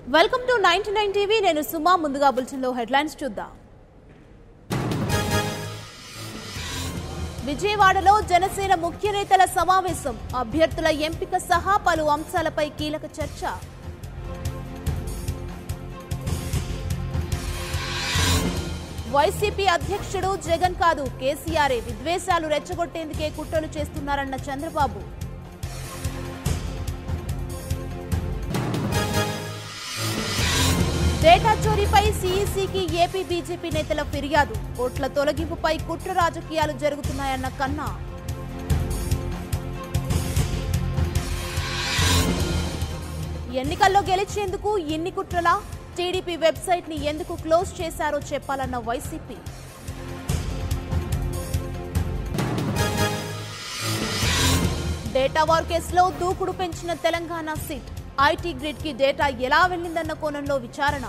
welcome to ninety nine TV నేను సుమా ముందుగా బులెటిన్లో హెడ్లైన్స్ చూద్దాం విజయవాడలో జనసేన ముఖ్య నేతల సమావేశం అభ్యర్థుల ఎంపిక సహా పలు అంశాలపై కీలక చర్చ వైసీపీ అధ్యక్షుడు జగన్ కాదు కేసీఆరే విద్వేషాలు రెచ్చగొట్టేందుకే కుట్రలు చేస్తున్నారన్న చంద్రబాబు డేటా చోరీపై సీఈసీకి ఏపీ బీజేపీ నేతల ఫిర్యాదు ఓట్ల తొలగింపుపై కుట్ర రాజకీయాలు జరుగుతున్నాయన్న కన్నా ఎన్నికల్లో గెలిచేందుకు ఇన్ని కుట్రలా టీడీపీ వెబ్సైట్ ని ఎందుకు క్లోజ్ చేశారో చెప్పాలన్న వైసీపీ డేటా వార్ కేసులో దూకుడు పెంచిన తెలంగాణ సిట్ ఐటీ గ్రిడ్ కి డేటా ఎలా వెళ్లిందన్న కోణంలో విచారణ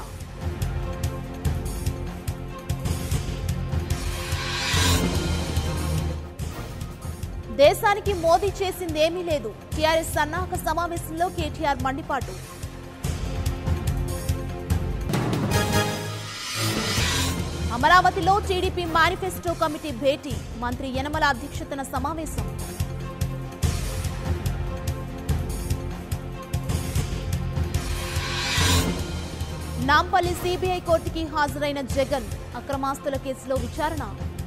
దేశానికి మోదీ చేసిందేమీ లేదు టీఆర్ఎస్ సన్నాహక సమావేశంలో కేటీఆర్ మండిపాటు అమరావతిలో టీడీపీ మేనిఫెస్టో కమిటీ భేటీ మంత్రి యనమల అధ్యక్షతన సమావేశం నాంపల్లి సిబిఐ కోర్టుకి హాజరైన జగన్ అక్రమాస్తుల కేసులో విచారణ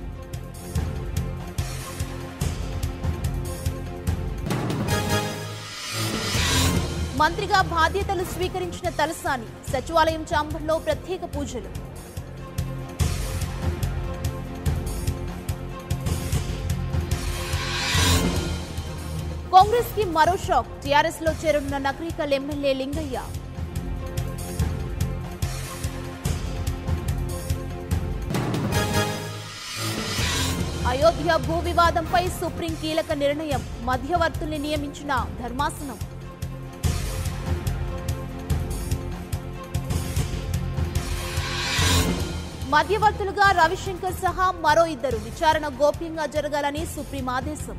మంత్రిగా బాధ్యతలు స్వీకరించిన తలసాని సచివాలయం చాంబర్లో ప్రత్యేక పూజలు కాంగ్రెస్ కి మరో షాక్ టీఆర్ఎస్ లో చేరనున్న నకరికల్ ఎమ్మెల్యే లింగయ్య అయోధ్య భూ వివాదంపై సుప్రీం కీలక నిర్ణయం మధ్యవర్తుల్ని నియమించిన ధర్మాసనం మధ్యవర్తులుగా రవిశంకర్ సహా మరో ఇద్దరు విచారణ గోప్యంగా జరగాలని సుప్రీం ఆదేశం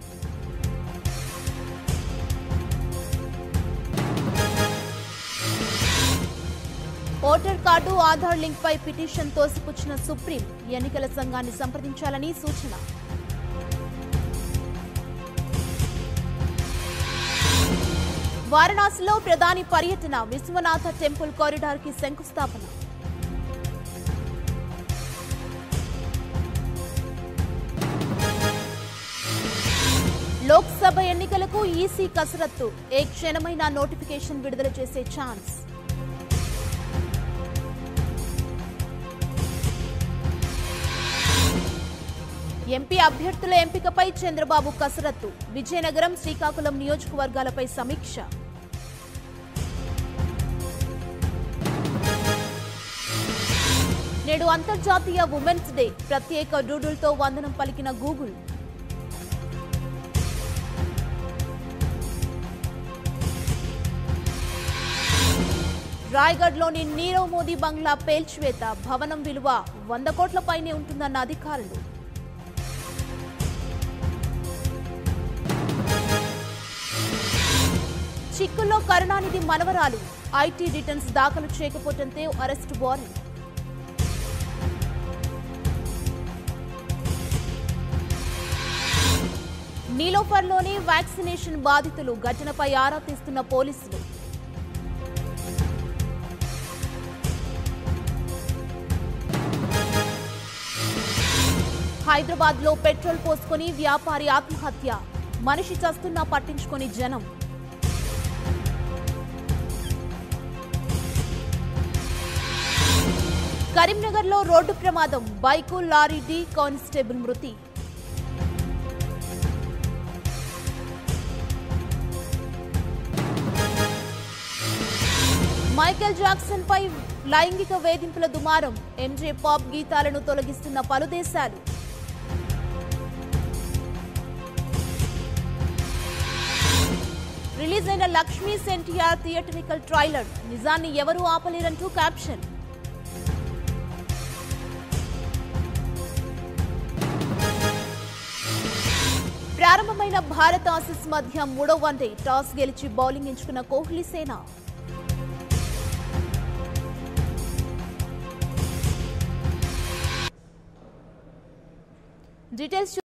ఓటర్ కార్డు ఆధార్ లింక్ పై పిటిషన్ తోసిపుచ్చిన సుప్రీం ఎన్నికల సంఘాన్ని సంప్రదించాలని సూచన వారణాసిలో ప్రధాని పర్యటన విశ్వనాథ టెంపుల్ కారిడార్ కి శంకుస్థాపన లోక్సభ ఎన్నికలకు ఈసీ కసరత్తు ఏ క్షణమైన నోటిఫికేషన్ విడుదల చేసే ఛాన్స్ ఎంపీ అభ్యర్థుల ఎంపికపై చంద్రబాబు కసరత్తు విజయనగరం శ్రీకాకుళం నియోజకవర్గాలపై సమీక్ష నేడు అంతర్జాతీయ ఉమెన్స్ డే ప్రత్యేక డూడుల్తో వందనం పలికిన గూగుల్ రాయ్గఢ్లోని నీరవ్ మోదీ బంగ్లా పేల్చివేత భవనం విలువ వంద కోట్ల పైనే ఉంటుందన్న అధికారులు చిక్కుల్లో కరుణానిధి మనవరాలు ఐటీ రిటర్న్స్ దాఖలు చేయకపోవడంతో అరెస్టు వారెంట్ నీలోఫర్లోని వ్యాక్సినేషన్ బాధితులు ఘటనపై ఆరా తీస్తున్న పోలీసులు హైదరాబాద్ లో పెట్రోల్ పోసుకొని వ్యాపారి ఆత్మహత్య మనిషి చస్తున్నా పట్టించుకొని జనం కరీంనగర్ లో రోడ్డు ప్రమాదం బైకు లారీ ఢీ కానిస్టేబుల్ మృతి మైకేల్ జాక్సన్ పై లైంగిక వేధింపుల దుమారం ఎంజే పాప్ గీతాలను తొలగిస్తున్న పలు దేశాలు రిలీజ్ అయిన లక్ష్మీ సెన్టీఆర్ థియేటరికల్ ట్రైలర్ నిజాన్ని ఎవరూ ఆపలేరంటూ క్యాప్షన్ ప్రారంభమైన భారత్ ఆసీస్ మధ్య మూడో వన్డే టాస్ గెలిచి బౌలింగ్ ఎంచుకున్న కోహ్లీ సేన డీటెయిల్స్